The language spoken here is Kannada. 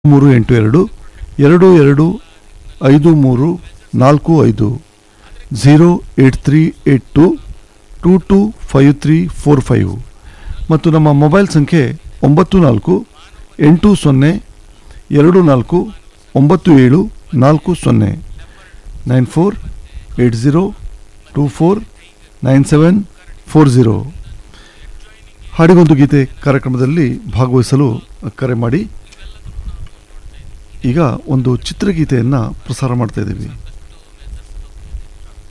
ಮೂರು ಎಂಟು ಎರಡು ಎರಡು ಎರಡು ಐದು ಮೂರು ನಾಲ್ಕು ಐದು zero eight three eight two two two five three four five ಮತ್ತು ನಮ್ಮ ಮೊಬೈಲ್ ಸಂಖ್ಯೆ ಒಂಬತ್ತು ನಾಲ್ಕು ಎಂಟು ಸೊನ್ನೆ ಎರಡು ನಾಲ್ಕು ಒಂಬತ್ತು ಏಳು ನಾಲ್ಕು ಸೊನ್ನೆ nine four eight zero two four nine seven four zero ಹಾಡಿಗೊಂದು ಗೀತೆ ಕಾರ್ಯಕ್ರಮದಲ್ಲಿ ಭಾಗವಹಿಸಲು ಕರೆ ಮಾಡಿ ಈಗ ಒಂದು ಚಿತ್ರಗೀತೆಯನ್ನು ಪ್ರಸಾರ ಮಾಡ್ತಾ ಇದ್ದೀವಿ